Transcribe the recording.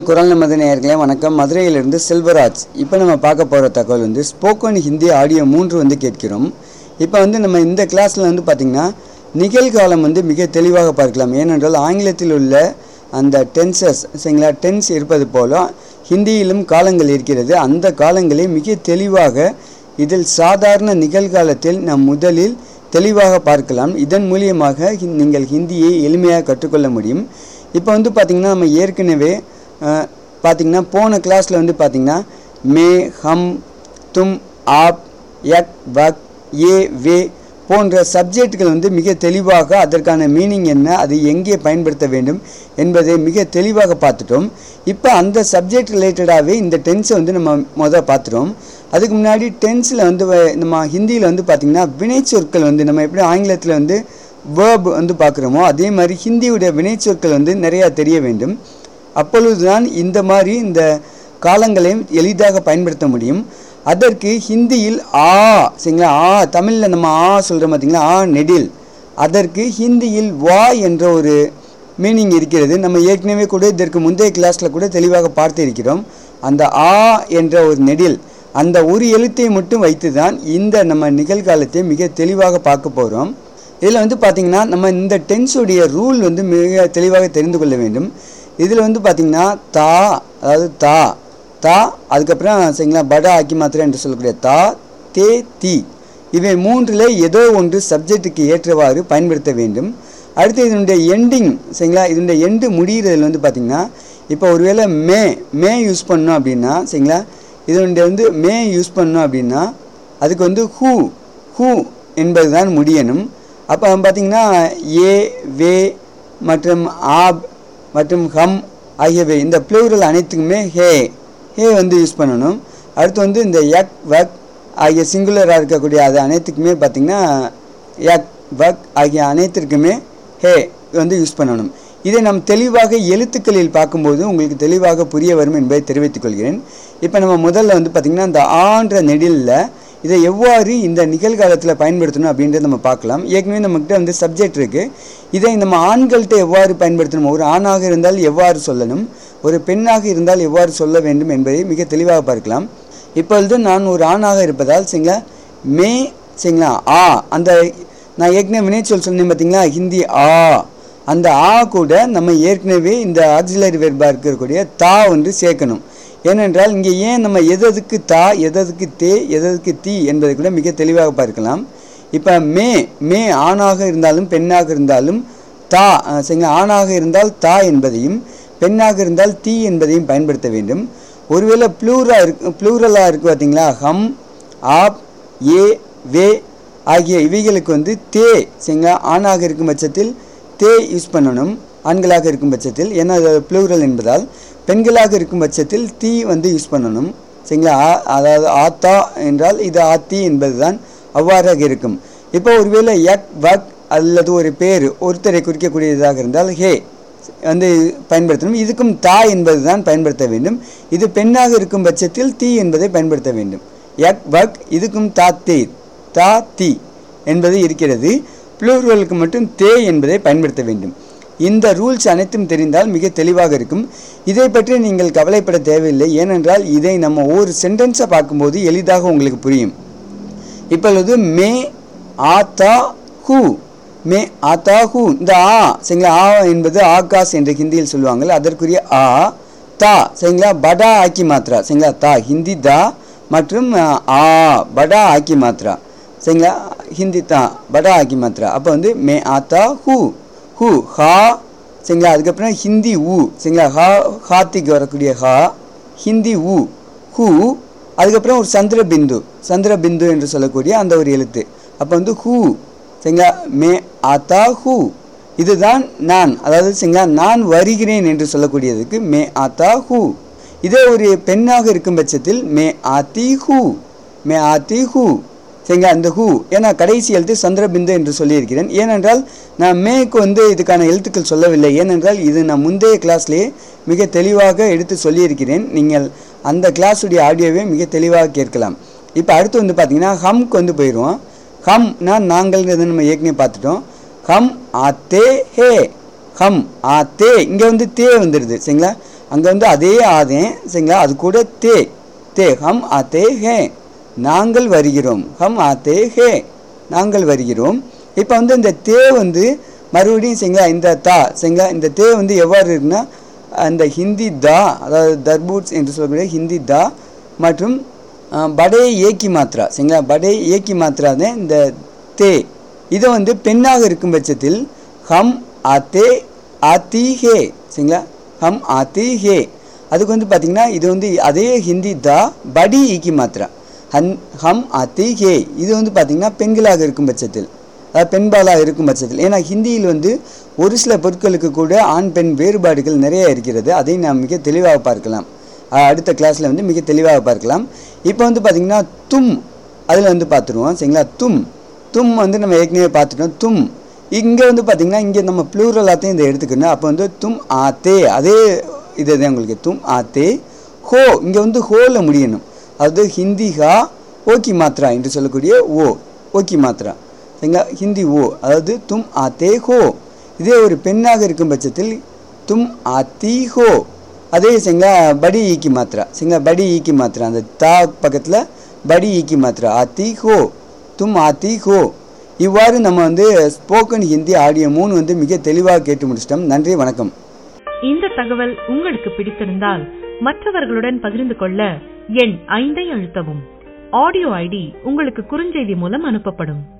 குரல் நமது நேயர்களே வணக்கம் மதுரையிலிருந்து செல்வராஜ் இப்போ நம்ம பார்க்க போகிற தகவல் வந்து ஸ்போக்கன் ஹிந்தி ஆடியோ மூன்று வந்து கேட்கிறோம் இப்போ வந்து நம்ம இந்த கிளாஸில் வந்து பார்த்திங்கன்னா நிகழ்காலம் வந்து மிக தெளிவாக பார்க்கலாம் ஏனென்றால் ஆங்கிலத்தில் உள்ள அந்த டென்சஸ் சரிங்களா டென்ஸ் இருப்பது போல ஹிந்தியிலும் காலங்கள் இருக்கிறது அந்த காலங்களை மிக தெளிவாக இதில் சாதாரண நிகழ்காலத்தில் நாம் முதலில் தெளிவாக பார்க்கலாம் இதன் மூலியமாக ஹி- நீங்கள் ஹிந்தியை எளிமையாக கற்றுக்கொள்ள முடியும் இப்போ வந்து பார்த்திங்கன்னா நம்ம ஏற்கனவே அஹ், பார்த்திங்கன்னா போன கிளாஸில் வந்து பார்த்திங்கன்னா மே ஹம் தும் ஆப் யக் வக் ஏ வே போன்ற சப்ஜெக்ட்கள் வந்து மிக தெளிவாக அதற்கான மீனிங் என்ன அது எங்கே பயன்படுத்த வேண்டும் என்பதை மிக தெளிவாக பார்த்துட்டோம் இப்போ அந்த சப்ஜெக்ட் ரிலேட்டடாகவே இந்த டென்ஸை வந்து நம்ம மொதல் பார்த்துட்டோம் அதுக்கு முன்னாடி டென்ஸில் வந்து வ- நம்ம ஹிந்தியில் வந்து பார்த்திங்கன்னா வினைச்சொற்கள் வந்து நம்ம எப்படி ஆங்கிலத்தில் வந்து வேர்ப் வந்து பார்க்குறோமோ அதே மாதிரி ஹிந்தியுடைய வினைச்சொற்கள் வந்து நிறையா தெரிய வேண்டும் அப்பொழுதுதான் இந்த மாதிரி இந்த காலங்களை எளிதாக பயன்படுத்த முடியும் அதற்கு ஹிந்தியில் ஆ சரிங்களா ஆ தமிழில் நம்ம ஆ சொல்கிறோம் பார்த்தீங்களா ஆ நெடில் அதற்கு ஹிந்தியில் வா என்ற ஒரு மீனிங் இருக்கிறது நம்ம ஏற்கனவே கூட இதற்கு முந்தைய கிளாஸில் கூட தெளிவாக பார்த்து இருக்கிறோம் அந்த ஆ என்ற ஒரு நெடில் அந்த ஒரு எழுத்தை மட்டும் வைத்து தான் இந்த நம்ம நிகழ்காலத்தை மிக தெளிவாக பார்க்க போகிறோம் இதில் வந்து பார்த்திங்கன்னா நம்ம இந்த டென்ஸுடைய ரூல் வந்து மிக தெளிவாக தெரிந்து கொள்ள வேண்டும் இதில் வந்து பார்த்திங்கன்னா தா அதாவது தா தா அதுக்கப்புறம் சரிங்களா படா ஆக்கி மாத்திரை என்று சொல்லக்கூடிய தா தே தி இவை மூன்றில் ஏதோ ஒன்று சப்ஜெக்ட்டுக்கு ஏற்றவாறு பயன்படுத்த வேண்டும் அடுத்து இதனுடைய எண்டிங் சரிங்களா இதனுடைய எண்டு முடிகிறதுல வந்து பார்த்திங்கன்னா இப்போ ஒருவேளை மே மே யூஸ் பண்ணோம் அப்படின்னா சரிங்களா இதனுடைய வந்து மே யூஸ் பண்ணோம் அப்படின்னா அதுக்கு வந்து ஹூ ஹூ என்பது தான் முடியணும் அப்போ பார்த்தீங்கன்னா ஏ வே மற்றும் ஆப் மற்றும் ஹம் ஆகியவை இந்த ப்ளூரல் அனைத்துக்குமே ஹே ஹே வந்து யூஸ் பண்ணணும் அடுத்து வந்து இந்த யக் வக் ஆகிய சிங்குலராக இருக்கக்கூடிய அது அனைத்துக்குமே பார்த்திங்கன்னா யக் வக் ஆகிய அனைத்திற்குமே ஹே வந்து யூஸ் பண்ணணும் இதை நாம் தெளிவாக எழுத்துக்களில் பார்க்கும்போது உங்களுக்கு தெளிவாக புரிய வரும் என்பதை தெரிவித்துக் கொள்கிறேன் இப்போ நம்ம முதல்ல வந்து பார்த்திங்கன்னா இந்த ஆன்ற நெடிலில் இதை எவ்வாறு இந்த நிகழ்காலத்தில் பயன்படுத்தணும் அப்படின்றத நம்ம பார்க்கலாம் ஏற்கனவே நம்மக்கிட்ட வந்து சப்ஜெக்ட் இருக்குது இதை நம்ம ஆண்கள்கிட்ட எவ்வாறு பயன்படுத்தணும் ஒரு ஆணாக இருந்தால் எவ்வாறு சொல்லணும் ஒரு பெண்ணாக இருந்தால் எவ்வாறு சொல்ல வேண்டும் என்பதை மிக தெளிவாக பார்க்கலாம் இப்பொழுது நான் ஒரு ஆணாக இருப்பதால் சரிங்களா மே சரிங்களா ஆ அந்த நான் ஏற்கனவே வினைச்சொல் சொன்னேன் பார்த்தீங்களா ஹிந்தி ஆ அந்த ஆ கூட நம்ம ஏற்கனவே இந்த ஆக்சிலரி வெர்பாக இருக்கக்கூடிய தா வந்து சேர்க்கணும் ஏனென்றால் இங்கே ஏன் நம்ம எதற்கு தா எதற்கு தே எதற்கு தீ என்பதை கூட மிக தெளிவாக பார்க்கலாம் இப்போ மே மே ஆணாக இருந்தாலும் பெண்ணாக இருந்தாலும் தா அஹ், சரிங்களா ஆணாக இருந்தால் தா என்பதையும் பெண்ணாக இருந்தால் தீ என்பதையும் பயன்படுத்த வேண்டும் ஒருவேளை ப்ளூரா இருக்கு ப்ளூரலாக இருக்குது பார்த்தீங்களா ஹம் ஆப் ஏ வே ஆகிய இவைகளுக்கு வந்து தே சரிங்களா ஆணாக இருக்கும் பட்சத்தில் தே யூஸ் பண்ணணும் ஆண்களாக இருக்கும் பட்சத்தில் ஏன்னா அது ப்ளூரல் என்பதால் பெண்களாக இருக்கும் பட்சத்தில் தீ வந்து யூஸ் பண்ணணும் சரிங்களா ஆ- அதாவது ஆத்தா என்றால் இது ஆத்தி என்பதுதான் அவ்வாறாக இருக்கும் இப்போ ஒருவேளை யக் வக் அல்லது ஒரு பேர் ஒருத்தரை குறிக்கக்கூடியதாக இருந்தால் ஹே வந்து பயன்படுத்தணும் இதுக்கும் தா என்பது தான் பயன்படுத்த வேண்டும் இது பெண்ணாக இருக்கும் பட்சத்தில் தீ என்பதை பயன்படுத்த வேண்டும் யக் வக் இதுக்கும் தா தே தா தி என்பது இருக்கிறது ப்ளூரலுக்கு மட்டும் தே என்பதை பயன்படுத்த வேண்டும் இந்த ரூல்ஸ் அனைத்தும் தெரிந்தால் மிக தெளிவாக இருக்கும் இதை பற்றி நீங்கள் கவலைப்பட தேவையில்லை ஏனென்றால் இதை நம்ம ஒரு சென்டென்ஸை பார்க்கும்போது எளிதாக உங்களுக்கு புரியும் இப்பொழுது மே ஆத்தா ஹூ மே ஆத்தா ஹூ இந்த ஆ சரிங்களா ஆ என்பது ஆகாஷ் என்று ஹிந்தியில் சொல்லுவாங்கள் அதற்குரிய ஆ தா சரிங்களா படா ஆக்கி மாத்ரா சரிங்களா தா ஹிந்தி தா மற்றும் அஹ், ஆ படா ஆக்கி மாத்ரா சரிங்களா ஹிந்தி தா படா ஆக்கி மாத்ரா அப்போ வந்து மே ஆத்தா ஹூ ஹூ ஹா சரிங்களா அதுக்கப்புறம் ஹிந்தி ஊ சரிங்களா ஹா ஹாத்திக்கு வரக்கூடிய ஹா ஹிந்தி ஊ ஹூ அதுக்கப்புறம் ஒரு சந்திர பிந்து சந்திர பிந்து என்று சொல்லக்கூடிய அந்த ஒரு எழுத்து அப்போ வந்து ஹூ சரிங்களா மே ஆத்தா ஹூ இதுதான் நான் அதாவது சரிங்களா நான் வருகிறேன் என்று சொல்லக்கூடியதுக்கு மே ஆத்தா ஹூ இதே ஒரு பெண்ணாக இருக்கும் பட்சத்தில் மே ஆத்தி ஹூ மே ஆத்தி ஹூ சரிங்களா அந்த ஹூ ஏன்னா கடைசி எழுத்து சந்திரபிந்து என்று சொல்லியிருக்கிறேன் ஏனென்றால் நான் மேக்கு வந்து இதுக்கான எழுத்துக்கள் சொல்லவில்லை ஏனென்றால் இது நான் முந்தைய கிளாஸ்லேயே மிக தெளிவாக எடுத்து சொல்லியிருக்கிறேன் நீங்கள் அந்த கிளாஸுடைய ஆடியோவை மிக தெளிவாக கேட்கலாம் இப்போ அடுத்து வந்து பார்த்தீங்கன்னா ஹம்க்கு வந்து போயிடுவோம் ஹம்னா நாங்கள்ங்கிறத நம்ம ஏற்கனவே பார்த்துட்டோம் ஹம் ஆத்தே ஹே ஹம் ஆத்தே இங்கே வந்து தே வந்துடுது சரிங்களா அங்கே வந்து அதே ஆதேன் சரிங்களா அது கூட தே தே ஹம் ஆத்தே ஹே நாங்கள் வருகிறோம் ஹம் ஆத்தே ஹே நாங்கள் வருகிறோம் இப்போ வந்து இந்த தே வந்து மறுபடியும் சரிங்களா இந்த தா சரிங்களா இந்த தே வந்து எவ்வாறு இருக்குன்னா அந்த ஹிந்தி தா அதாவது தர்பூட்ஸ் என்று சொல்லக்கூடிய ஹிந்தி தா மற்றும் அஹ், படே ஏக்கி மாத்ரா சரிங்களா படே ஏக்கி மாத்ரா தான் இந்த தே இதை வந்து பெண்ணாக இருக்கும் பட்சத்தில் ஹம் ஆத்தே ஆத்தி ஹே சரிங்களா ஹம் ஆத்தி ஹே அதுக்கு வந்து பார்த்திங்கன்னா இது வந்து அதே ஹிந்தி தா படி ஈக்கி மாத்ரா ஹன் ஹம் ஆத்தி ஹே இது வந்து பார்த்திங்கன்னா பெண்களாக இருக்கும் பட்சத்தில் அதாவது பெண்பாலாக இருக்கும் பட்சத்தில் ஏன்னா ஹிந்தியில் வந்து ஒரு சில பொருட்களுக்கு கூட ஆண் பெண் வேறுபாடுகள் நிறைய இருக்கிறது அதை நாம் மிக தெளிவாக பார்க்கலாம் அஹ் அடுத்த கிளாஸில் வந்து மிக தெளிவாக பார்க்கலாம் இப்போ வந்து பார்த்திங்கன்னா தும் அதில் வந்து பார்த்துருவோம் சரிங்களா தும் தும் வந்து நம்ம ஏற்கனவே பார்த்துட்டோம் தும் இங்கே வந்து பார்த்திங்கன்னா இங்கே நம்ம ப்ளூரலாத்தையும் இதை எடுத்துக்கணும் அப்போ வந்து தும் ஆத்தே அதே இது தான் உங்களுக்கு தும் ஆத்தே ஹோ இங்கே வந்து ஹோவில் முடியணும் அதாவது ஹிந்தி ஹா ஓகி மாத்ரா என்று சொல்லக்கூடிய ஓ ஓகி மாத்ரா சரிங்களா ஹிந்தி ஓ அதாவது தும் ஆத்தே ஹோ இதே ஒரு பெண்ணாக இருக்கும் பட்சத்தில் தும் ஆத்தி ஹோ அதே சரிங்களா படி ஈக்கி மாத்ரா சரிங்களா படி ஈக்கி மாத்ரா அந்த தா பக்கத்தில் படி ஈக்கி மாத்ரா ஆத்தி ஹோ தும் ஆத்தி ஹோ இவ்வாறு நம்ம வந்து ஸ்போக்கன் ஹிந்தி ஆடியோ மூணு வந்து மிக தெளிவாக கேட்டு முடிச்சிட்டோம் நன்றி வணக்கம் இந்த தகவல் உங்களுக்கு பிடித்திருந்தால் மற்றவர்களுடன் பகிர்ந்து கொள்ள எண் ஐந்தை அழுத்தவும் ஆடியோ ஐடி உங்களுக்கு குறுஞ்செய்தி மூலம் அனுப்பப்படும்